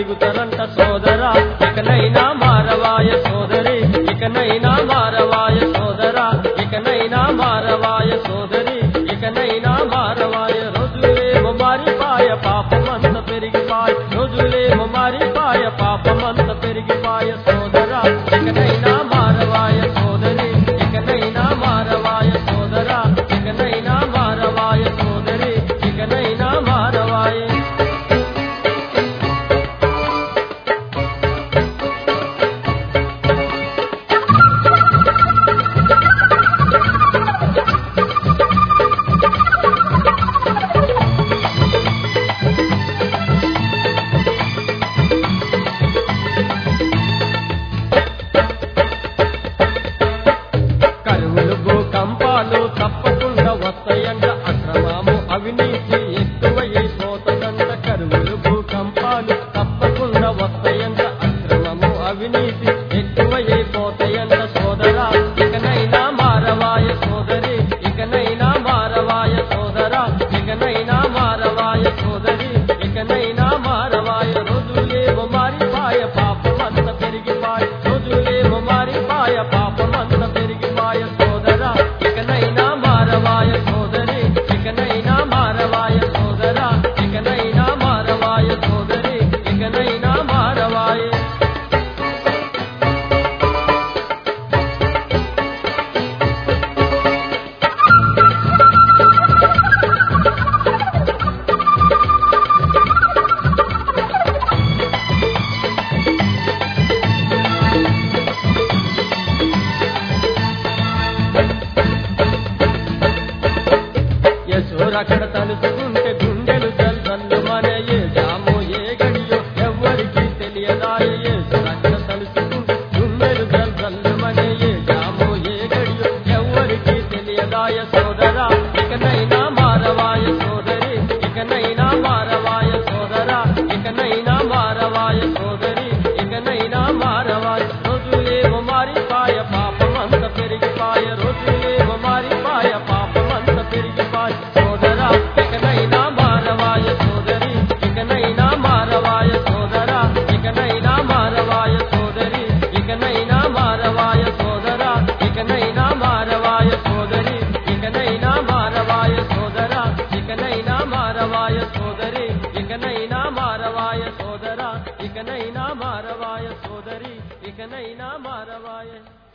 దిగుతారంట సోదరా ఇకనైనా మారవాయ సోదరి ఇకనైనా మారవాయ సోదరా ఇకనైనా మారవాయ సోదరి ఇకనైనా మారవాయ రోజులేమో మారిపాయ పాపమంత పెరిగిపాయ రోజులేమో మారిపాయ పాపమంత పెరిగిపాయ సోదరా ఇకనైనా మారవాయ సోదరి ఇకనైనా మారవాయ సోదరా ఇకనైనా మారవాయ సోదరి ఇకనైనా మారవాయ కరువులు భూకంపాలు తప్పకుండా వస్తాయంట అక్రమము అవినీతి ఎక్కువైపోతుందంట కరువులు భూకంపాలు తప్పకుండా వస్తాయంట అక్రమము అవినీతి ఎక్కువైపోతాయంట సోదరా ఇకనైనా మారవాయ సోదరి ఇకనైనా మారవాయ సోదరా ఇకనైనా మారవాయ సోదరి ఇకనైనా మారవాయ రోజులేమో మారిపాయ పాపమంత పెరిగిపాయ రోజులేమో మారిపాయ పాపమంత పెరిగిపాయ సోదరా ఇకనైనా మారవాయ సోదరి ఇకనైనా మారవాయ సోదరా ఇకనైనా మారవాయ సోదరి ఇకనైనా మారవాయ యశోరక్కడ తలుచుకుంటే గుండెలు జల్జల్లు మనే ఏ జాము ఏ గడియో ఎవ్వరికి తెలియదాయ యశోరక్కడ తలుచుకుంటే గుండెలు జల్జల్లు మనే ఏ జాము ఏ గడియో ఎవ్వరికి తెలియదాయ సోదరా ఇకనైనా మారవాయ సోదరి ఇకనైనా మారవాయ సోదరా ఇకనైనా మారవాయ సోదరి ఇకనైనా మారవాయ రోజులేమో మారిపాయ పాపమంత పెరిగిపాయ రోజులేమో మారిపాయ పాపమంత పెరిగిపాయ సోదరా ఇకనైనా మారవాయ సోదరి ఇకనైనా మారవాయ సోదరా ఇకనైనా మారవాయ సోదరి ఇకనైనా మారవాయ సోదరా ఇకనైనా మారవాయ సోదరి ఇకనైనా మారవాయ సోదరా ఇకనైనా మారవాయ సోదరి ఇకనైనా మారవాయ సోదరా ఇకనైనా మారవాయ సోదరి ఇకనైనా మారవాయ